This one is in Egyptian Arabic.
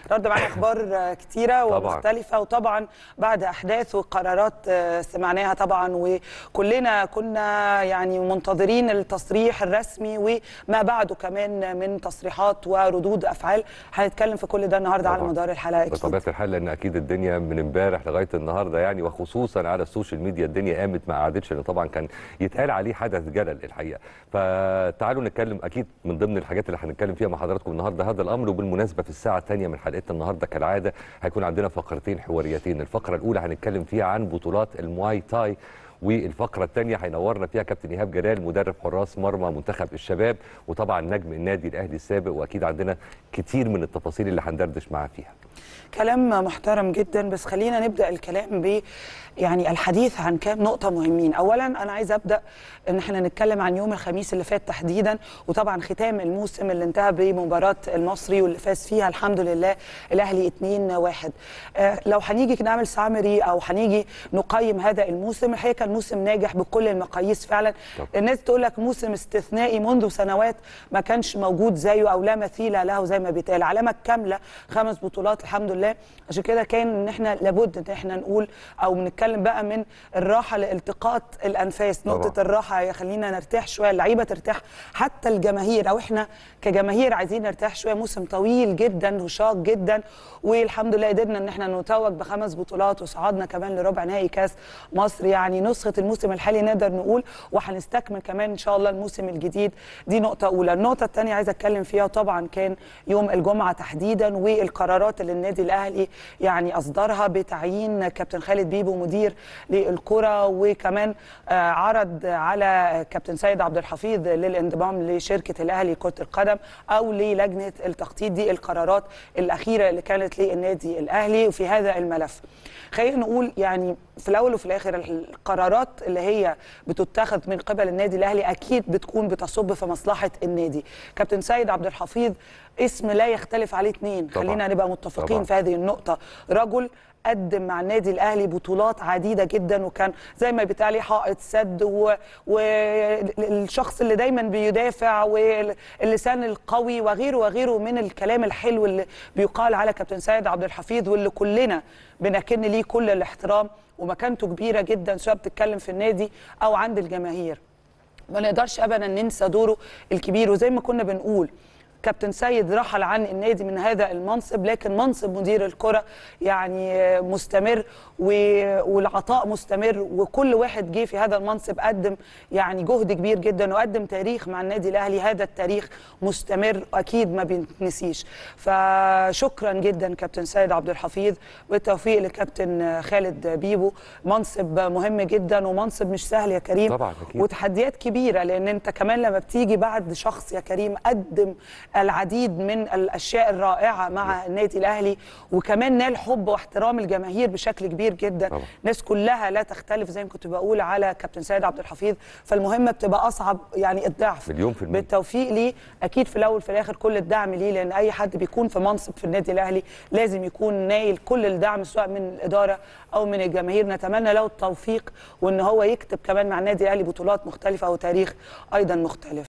النهارده معانا اخبار كتيره طبعاً. ومختلفه وطبعا بعد احداث وقرارات آه، سمعناها طبعا وكلنا كنا يعني منتظرين التصريح الرسمي وما بعده كمان من تصريحات وردود افعال هنتكلم في كل ده النهارده على طبعاً. مدار الحلقه اكيد بطبيعه الحال لان اكيد الدنيا من امبارح لغايه النهارده يعني وخصوصا على السوشيال ميديا الدنيا قامت ما قعدتش لان طبعا كان يتقال عليه حدث جلل الحقيقه فتعالوا نتكلم اكيد من ضمن الحاجات اللي هنتكلم فيها مع حضراتكم النهارده هذا الامر وبالمناسبه في الساعه الثانيه من حلقتنا النهارده كالعاده هيكون عندنا فقرتين حواريتين الفقره الاولى هنتكلم فيها عن بطولات المواي تاي والفقره الثانيه هينورنا فيها كابتن ايهاب جلال مدرب حراس مرمى منتخب الشباب وطبعا نجم النادي الاهلي السابق واكيد عندنا كتير من التفاصيل اللي هندردش معاه فيها كلام محترم جدا بس خلينا نبدا الكلام ب يعني الحديث عن كام نقطه مهمين اولا انا عايز ابدا ان احنا نتكلم عن يوم الخميس اللي فات تحديدا وطبعا ختام الموسم اللي انتهى بمباراه المصري واللي فاز فيها الحمد لله الاهلي 2-1 آه لو هنيجي نعمل سامري او هنيجي نقيم هذا الموسم الحقيقه كان موسم ناجح بكل المقاييس فعلا طب. الناس تقول لك موسم استثنائي منذ سنوات ما كانش موجود زيه او لا مثيل له زي ما بيتقال علامه كامله خمس بطولات الحمد لله عشان كده كان ان احنا لابد ان احنا نقول او بنتكلم بقى من الراحه لالتقاط الانفاس نقطه طبعاً. الراحه يخلينا نرتاح شويه اللعيبه ترتاح حتى الجماهير او احنا كجماهير عايزين نرتاح شويه موسم طويل جدا وشاق جدا والحمد لله قدرنا ان احنا نتوج بخمس بطولات وصعدنا كمان لربع نهائي كاس مصر يعني نسخه الموسم الحالي نقدر نقول وهنستكمل كمان ان شاء الله الموسم الجديد دي نقطه اولى النقطه الثانيه عايزه اتكلم فيها طبعا كان يوم الجمعه تحديدا والقرارات اللي النادي الاهلي يعني اصدرها بتعيين كابتن خالد بيبو مدير للكره وكمان آه، عرض على كابتن سيد عبد الحفيظ للانضمام لشركه الاهلي كره القدم او للجنه التخطيط دي القرارات الاخيره اللي كانت للنادي الاهلي وفي هذا الملف خلينا نقول يعني في الاول وفي الاخر القرارات اللي هي بتتخذ من قبل النادي الاهلي اكيد بتكون بتصب في مصلحه النادي كابتن سيد عبد الحفيظ اسم لا يختلف عليه اثنين طبعاً. خلينا نبقى متفقين طبعاً. في هذه النقطه رجل قدم مع النادي الاهلي بطولات عديده جدا وكان زي ما بيتقال عليه حائط سد والشخص اللي دايما بيدافع واللسان القوي وغيره وغيره من الكلام الحلو اللي بيقال على كابتن سيد عبد الحفيظ واللي كلنا بنكن ليه كل الاحترام ومكانته كبيره جدا سواء بتتكلم في النادي او عند الجماهير ما نقدرش ابدا ننسى دوره الكبير وزي ما كنا بنقول كابتن سيد رحل عن النادي من هذا المنصب لكن منصب مدير الكره يعني مستمر و- والعطاء مستمر وكل واحد جه في هذا المنصب قدم يعني جهد كبير جدا وقدم تاريخ مع النادي الاهلي هذا التاريخ مستمر اكيد ما بيتنسيش فشكرا جدا كابتن سيد عبد الحفيظ والتوفيق لكابتن خالد بيبو منصب مهم جدا ومنصب مش سهل يا كريم طبعاً أكيد. وتحديات كبيره لان انت كمان لما بتيجي بعد شخص يا كريم قدم العديد من الاشياء الرائعه مع النادي الاهلي وكمان نال حب واحترام الجماهير بشكل كبير جدا طبعاً. الناس كلها لا تختلف زي ما كنت بقول على كابتن سيد عبد الحفيظ فالمهمه بتبقى اصعب يعني الضعف مليون في المية. بالتوفيق ليه اكيد في الاول في الاخر كل الدعم ليه لان اي حد بيكون في منصب في النادي الاهلي لازم يكون نايل كل الدعم سواء من الاداره او من الجماهير نتمنى له التوفيق وان هو يكتب كمان مع النادي الاهلي بطولات مختلفه وتاريخ ايضا مختلف